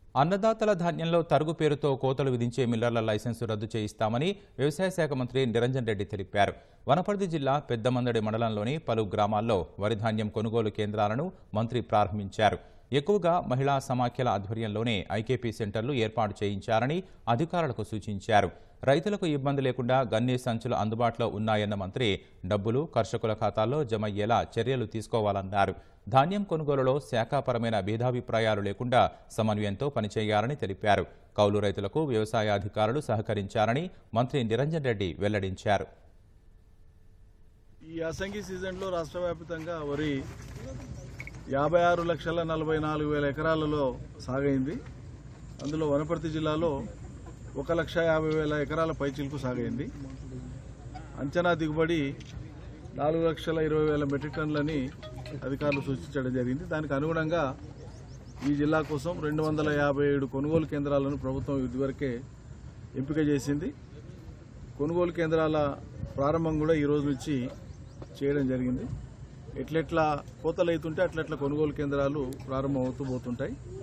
అన్నదాతల ధాన్యంలో తరుగు పేరుతో కోతలు విధించే మిల్లర్ల లైసెన్సు రద్దు చేయిస్తామని వ్యవసాయ శాఖ మంత్రి నిరంజన్ రెడ్డి తెలిపారు వనపర్తి జిల్లా పెద్దమందడి మండలంలోని పలు గ్రామాల్లో వరి ధాన్యం కొనుగోలు కేంద్రాలను మంత్రి ప్రారంభించారు ఎక్కువగా మహిళా సమాఖ్యల ఆధ్వర్యంలోనే ఐకేపీ సెంటర్లు ఏర్పాటు చేయించారని అధికారులకు సూచించారు రైతులకు ఇబ్బంది లేకుండా గన్నీ సంచులు అందుబాటులో ఉన్నాయన్న మంత్రి డబ్బులు కర్షకుల ఖాతాల్లో జమ అయ్యేలా చర్యలు తీసుకోవాలన్నారు ధాన్యం కొనుగోలులో శాఖాపరమైన భేదాభిప్రాయాలు లేకుండా సమన్వయంతో పనిచేయాలని తెలిపారు కౌలు రైతులకు వ్యవసాయ అధికారులు సహకరించారని మంత్రి నిరంజన్ రెడ్డి వెల్లడించారు ఈ యాసంగి సీజన్లో రాష్ట్ర వ్యాప్తంగా వరి యాభై ఆరు లక్షల నలభై నాలుగు వేల ఎకరాలలో సాగైంది అందులో వనపర్తి జిల్లాలో ఒక లక్ష యాభై వేల ఎకరాల పైచిలకు సాగైంది అంచనా దిగుబడి నాలుగు లక్షల ఇరవై వేల మెట్రిక్ టన్నులని అధికారులు సూచించడం జరిగింది దానికి అనుగుణంగా ఈ జిల్లా కోసం రెండు వందల యాభై ఏడు కొనుగోలు కేంద్రాలను ప్రభుత్వం ఇదివరకే ఎంపిక చేసింది కొనుగోలు కేంద్రాల ప్రారంభం కూడా ఈ రోజు నుంచి చేయడం జరిగింది ఎట్లెట్లా కోతలు అవుతుంటే అట్లట్లా కొనుగోలు కేంద్రాలు ప్రారంభం అవుతూ పోతుంటాయి